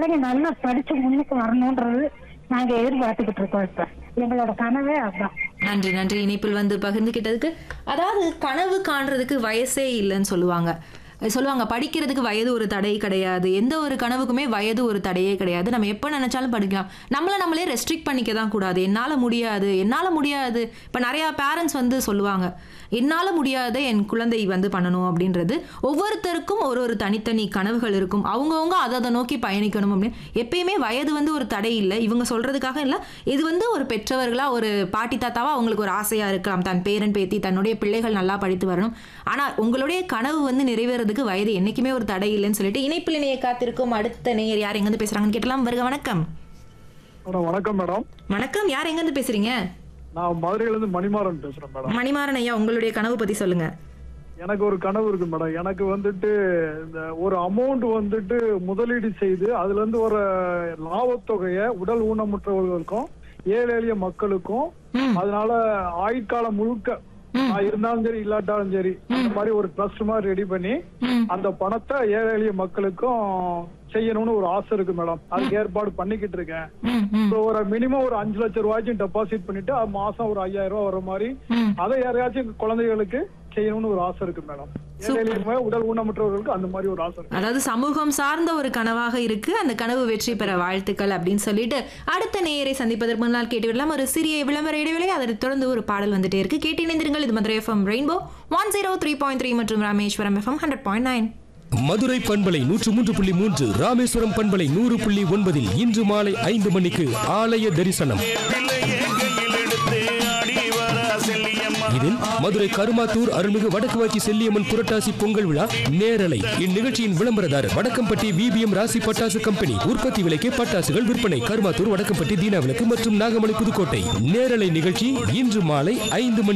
பிள்ளைங்க நல்லா படிச்சு முன்னுக்கு வரணும்ன்றது நாங்க எதிர்பார்த்துக்கிட்டு இருக்கோம் இப்ப எங்களோட கனவே அதுதான் நன்றி நன்றி இணைப்பில் வந்து பகிர்ந்துக்கிட்டதுக்கு அதாவது கனவு காண்றதுக்கு வயசே இல்லைன்னு சொல்லுவாங்க சொல்லுவாங்க படிக்கிறதுக்கு வயது ஒரு தடை கிடையாது எந்த ஒரு கனவுக்குமே வயது ஒரு தடையே கிடையாது நம்ம எப்போ நினைச்சாலும் படிக்கலாம் நம்மள நம்மளே ரெஸ்ட்ரிக்ட் பண்ணிக்க தான் கூடாது என்னால் முடியாது என்னால் முடியாது இப்போ நிறையா பேரண்ட்ஸ் வந்து சொல்லுவாங்க என்னால் முடியாத என் குழந்தை வந்து பண்ணணும் அப்படின்றது ஒவ்வொருத்தருக்கும் ஒரு ஒரு தனித்தனி கனவுகள் இருக்கும் அவங்கவுங்க அதை அதை நோக்கி பயணிக்கணும் அப்படின்னு எப்பயுமே வயது வந்து ஒரு தடை இல்லை இவங்க சொல்றதுக்காக இல்லை இது வந்து ஒரு பெற்றவர்களா ஒரு பாட்டி தாத்தாவா அவங்களுக்கு ஒரு ஆசையா இருக்கலாம் தன் பேரன் பேத்தி தன்னுடைய பிள்ளைகள் நல்லா படித்து வரணும் ஆனா உங்களுடைய கனவு வந்து நிறைவேறதுக்கு வயது என்னைக்குமே ஒரு தடை இல்லைன்னு சொல்லிட்டு இணைப்பில் இணைய காத்திருக்கும் அடுத்த நேயர் யார் எங்கேருந்து பேசுறாங்கன்னு கேட்டலாம் வருக வணக்கம் மேடம் வணக்கம் மேடம் வணக்கம் யார் எங்கேருந்து பேசுறீங்க நான் மதுரையில இருந்து மணிமாறன் பேசுறேன் மேடம் மணிமாறன் ஐயா உங்களுடைய கனவு பத்தி சொல்லுங்க எனக்கு ஒரு கனவு இருக்கு மேடம் எனக்கு வந்துட்டு இந்த ஒரு அமௌண்ட் வந்துட்டு முதலீடு செய்து அதுல இருந்து ஒரு லாபத்தொகையை உடல் ஊனமுற்றவர்களுக்கும் ஏழை எளிய மக்களுக்கும் ம். அதனால ஆயுட்காலம் முழுக்க நான் இருந்தாலும் சரி இல்லாட்டாலும் சரி அந்த மாதிரி ஒரு ட்ரஸ்ட் மாதிரி ரெடி பண்ணி ம். அந்த பணத்தை ஏழை எளிய மக்களுக்கும் செய்யணும்னு ஒரு ஆசை இருக்கு மேடம் அதுக்கு ஏற்பாடு பண்ணிக்கிட்டு இருக்கேன் ம், ம், இப்போ ஒரு மினிமம் ஒரு அஞ்சு லட்சம் ரூபாய்க்கும் டெபாசிட் பண்ணிட்டு அது மாசம் ஒரு ஐயாயிரம் ரூபாய் வர மாதிரி ம். அதை யாரையாச்சும் குழந்தைகளுக்கு செய்யணும்னு ஒரு ஆசை இருக்கு மேடம் ஏழை எளிய உடல் ஊனமுற்றவர்களுக்கு அந்த மாதிரி ஒரு ஆசை இருக்கு அதாவது சமூகம் சார்ந்த ஒரு கனவாக இருக்கு அந்த கனவு வெற்றி பெற வாழ்த்துக்கள் அப்படின்னு சொல்லிட்டு அடுத்த நேயரை சந்திப்பதற்கு முன்னால் கேட்டு விடலாம் ஒரு சிறிய விளம்பர இடைவேளை அதனைத் தொடர்ந்து ஒரு பாடல் வந்துட்டே இருக்கு கேட்டு இணைந்திருங்கள் இது Madurai FM rainbow one zero three point three மற்றும் Rameswaram FM hundred point nine Madurai பண்பலை நூற்று மூன்று புள்ளி மூன்று ராமேஸ்வரம் பண்பலை நூறு புள்ளி ஒன்பதில் இன்று மாலை ஐந்து மணிக்கு ஆலய தரிசனம் பிள்ளையே கையில் எடுத்து ஆடி வர செல்லியம்மா இதில் மதுரை கருமாத்தூர் அருள்மிகு வடக்கு வாச்சி செல்லியம்மன் புரட்டாசி பொங்கல் விழா நேரலை இந்நிகழ்ச்சியின் விளம்பரதாரர் வடக்கம்பட்டி விபிஎம் ராசி பட்டாசு கம்பெனி உற்பத்தி விலைக்கு பட்டாசுகள் விற்பனை கருமாத்தூர் வடக்கம்பட்டி தீனா விளக்கு மற்றும் நாகமலை புதுக்கோட்டை நேரலை நிகழ்ச்சி இன்று மாலை ஐந்து மணி